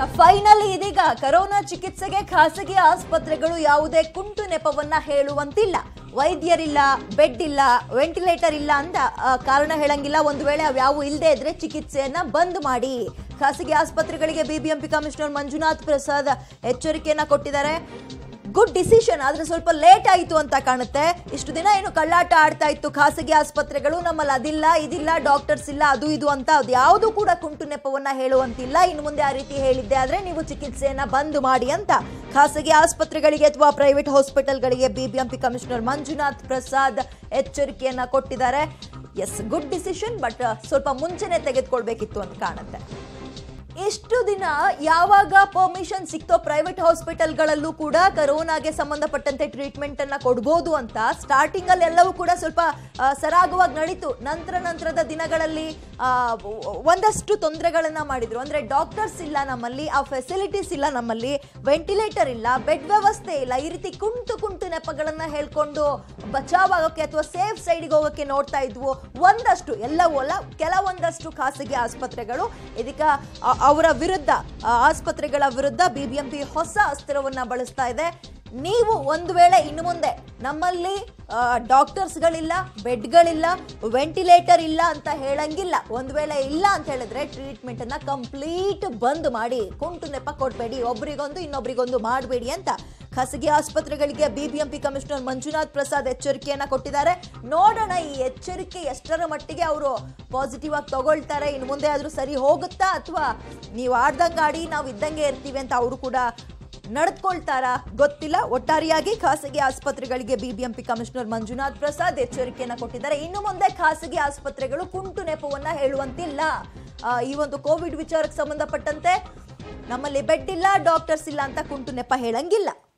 finally ಇದೀಗ corona ಚಿಕಿತ್ಸೆಗೆ ಖಾಸಗಿ ಆಸ್ಪತ್ರೆಗಳು ಯಾವುದೇ ಕುಂಟು ನೆಪವನ್ನ ಹೇಳುವಂತಿಲ್ಲ ವೈದ್ಯರಿಲ್ಲ ಬೆಡ್ ಇಲ್ಲ ವೆಂಟಿಲೇಟರ್ ಇಲ್ಲ ಅಂತ ಆ, ಕಾರಣ ಹೇಳಂಗಿಲ್ಲ ಒಂದು ವೇಳೆ ಅವ್ಯಾವು ಇಲ್ಲದೆ ಇದ್ರೆ ಚಿಕಿತ್ಸೆಯನ್ನ ಬಂದ್ ಮಾಡಿ ಖಾಸಗಿ ಆಸ್ಪತ್ರೆಗಳಿಗೆ ಬಿಬಿಎಂಪಿ ಕಮಿಷನರ್ ಮಂಜುನಾಥ್ ಪ್ರಸಾದ್ ಎಚ್ಚರಿಕೆಯನ್ನ ಕೊಟ್ಟಿದ್ದಾರೆ ಗುಡ್ ಡಿಸಿಷನ್ ಆದ್ರೆ ಸ್ವಲ್ಪ ಲೇಟ್ ಆಯಿತು ಅಂತ ಕಾಣುತ್ತೆ ಇಷ್ಟು ದಿನ ಏನು ಕಳ್ಳಾಟ ಆಡ್ತಾ ಇತ್ತು ಖಾಸಗಿ ಆಸ್ಪತ್ರೆಗಳು ನಮ್ಮಲ್ಲಿ ಅದಿಲ್ಲ ಇದಿಲ್ಲ ಡಾಕ್ಟರ್ಸ್ ಇಲ್ಲ ಅದು ಇದು ಅಂತ ಅದು ಯಾವುದು ಕೂಡ ಕುಂಟು ನೆಪವನ್ನ ಹೇಳುವಂತಿಲ್ಲ ಇನ್ನು ಮುಂದೆ ಆ ರೀತಿ ಹೇಳಿದ್ದೆ ಆದ್ರೆ ನೀವು ಚಿಕಿತ್ಸೆಯನ್ನ ಬಂದ್ ಮಾಡಿ ಅಂತ ಖಾಸಗಿ ಆಸ್ಪತ್ರೆಗಳಿಗೆ ಅಥವಾ ಪ್ರೈವೇಟ್ ಹಾಸ್ಪಿಟಲ್ಗಳಿಗೆ ಬಿಬಿಎಂಪಿ ಕಮಿಷನರ್ ಮಂಜುನಾಥ್ ಪ್ರಸಾದ್ ಎಚ್ಚರಿಕೆಯನ್ನ ಕೊಟ್ಟಿದ್ದಾರೆ ಎಸ್ ಗುಡ್ ಡಿಸಿಷನ್ ಬಟ್ ಸ್ವಲ್ಪ ಮುಂಚೆನೆ ತೆಗೆದುಕೊಳ್ಬೇಕಿತ್ತು ಅಂತ ಕಾಣುತ್ತೆ ಇಷ್ಟು ದಿನ ಯಾವಾಗ ಪರ್ಮಿಷನ್ ಸಿಕ್ತೋ ಪ್ರೈವೇಟ್ ಹಾಸ್ಪಿಟಲ್ಗಳಲ್ಲೂ ಕೂಡ ಕರೋನಾಗೆ ಸಂಬಂಧಪಟ್ಟಂತೆ ಟ್ರೀಟ್ಮೆಂಟ್ ಅನ್ನ ಕೊಡ್ಬೋದು ಅಂತ ಸ್ಟಾರ್ಟಿಂಗ್ ಅಲ್ಲಿ ಎಲ್ಲವೂ ಕೂಡ ಸ್ವಲ್ಪ ಆ, ಸರಾಗವಾಗಿ ನಡೀತು ನಂತರ ನಂತರದ ದಿನಗಳಲ್ಲಿ ಆ, ಒಂದಷ್ಟು ತೊಂದರೆಗಳನ್ನ ಮಾಡಿದ್ರು ಅಂದ್ರೆ ಡಾಕ್ಟರ್ಸ್ ಇಲ್ಲ ನಮ್ಮಲ್ಲಿ ಆ ಫೆಸಿಲಿಟೀಸ್ ಇಲ್ಲ ನಮ್ಮಲ್ಲಿ ವೆಂಟಿಲೇಟರ್ ಇಲ್ಲ ಬೆಡ್ ವ್ಯವಸ್ಥೆ ಇಲ್ಲ ಈ ರೀತಿ ಕುಂಟು ಕುಂಟು ನೆಪಗಳನ್ನ ಹೇಳ್ಕೊಂಡು ಬಚಾವ್ ಆಗೋಕೆ ಅಥವಾ ಸೇಫ್ ಸೈಡ್ಗೆ ಹೋಗೋಕೆ ನೋಡ್ತಾ ಇದ್ವು ಒಂದಷ್ಟು ಎಲ್ಲವೂ ಅಲ್ಲ ಕೆಲವೊಂದಷ್ಟು ಖಾಸಗಿ ಆಸ್ಪತ್ರೆಗಳು ಇದೀಗ ಅ- ಅವರ ವಿರುದ್ಧ ಆ ಆಸ್ಪತ್ರೆಗಳ ವಿರುದ್ಧ ಬಿಬಿಎಂಪಿ ಹೊಸ ಅಸ್ತ್ರವನ್ನ ಬಳಸ್ತಾ ಇದೆ ನೀವು ಒಂದು ವೇಳೆ ಇನ್ನು ಮುಂದೆ ನಮ್ಮಲ್ಲಿ ಡಾಕ್ಟರ್ಸ್ಗಳಿಲ್ಲ ಬೆಡ್ಗಳಿಲ್ಲ ವೆಂಟಿಲೇಟರ್ ಇಲ್ಲ ಅಂತ ಹೇಳಂಗಿಲ್ಲ ಒಂದು ವೇಳೆ ಇಲ್ಲ ಅಂತ ಹೇಳಿದ್ರೆ ಟ್ರೀಟ್ಮೆಂಟ್ ಅನ್ನ ಕಂಪ್ಲೀಟ್ ಬಂದ್ ಮಾಡಿ ಕುಂಟು ನೆಪ ಕೊಡಬೇಡಿ ಒಬ್ರಿಗೊಂದು ಇನ್ನೊಬ್ರಿಗೊಂದು ಮಾಡಬೇಡಿ ಅಂತ ಖಾಸಗಿ ಆಸ್ಪತ್ರೆಗಳಿಗೆ ಬಿಬಿಎಂಪಿ ಕಮಿಷನರ್ ಮಂಜುನಾಥ್ ಪ್ರಸಾದ್ ಎಚ್ಚರಿಕೆಯನ್ನ ಕೊಟ್ಟಿದ್ದಾರೆ ನೋಡೋಣ ಈ ಎಚ್ಚರಿಕೆ ಎಷ್ಟರ ಮಟ್ಟಿಗೆ ಅವರು ಪಾಸಿಟಿವ್ ಆಗಿ ತಗೊಳ್ತಾರೆ ಇನ್ನು ಮುಂದೆ ಆದ್ರೂ ಸರಿ ಹೋಗುತ್ತಾ ಅಥವಾ ನೀವು ಆಡ್ದಂಗೆ ಆಡಿ ನಾವು ಇದ್ದಂಗೆ ಇರ್ತೀವಿ ಅಂತ ಅವರು ಕೂಡ ನಡೆದುಕೊಳ್ತಾರಾ ಗೊತ್ತಿಲ್ಲ ಒಟ್ಟಾರೆಯಾಗಿ ಖಾಸಗಿ ಆಸ್ಪತ್ರೆಗಳಿಗೆ ಬಿಬಿಎಂಪಿ ಕಮಿಷನರ್ ಮಂಜುನಾಥ್ ಪ್ರಸಾದ್ ಎಚ್ಚರಿಕೆಯನ್ನ ಕೊಟ್ಟಿದ್ದಾರೆ ಇನ್ನು ಮುಂದೆ ಖಾಸಗಿ ಆಸ್ಪತ್ರೆಗಳು ಕುಂಟು ನೆಪವನ್ನ ಹೇಳುವಂತಿಲ್ಲ ಆ, ಈ ಒಂದು ಕೋವಿಡ್ ವಿಚಾರಕ್ಕೆ ಸಂಬಂಧಪಟ್ಟಂತೆ ನಮ್ಮಲ್ಲಿ ಬೆಡ್ ಇಲ್ಲ ಡಾಕ್ಟರ್ಸ್ ಇಲ್ಲ ಅಂತ ಕುಂಟು ನೆಪ ಹೇಳಂಗಿಲ್ಲ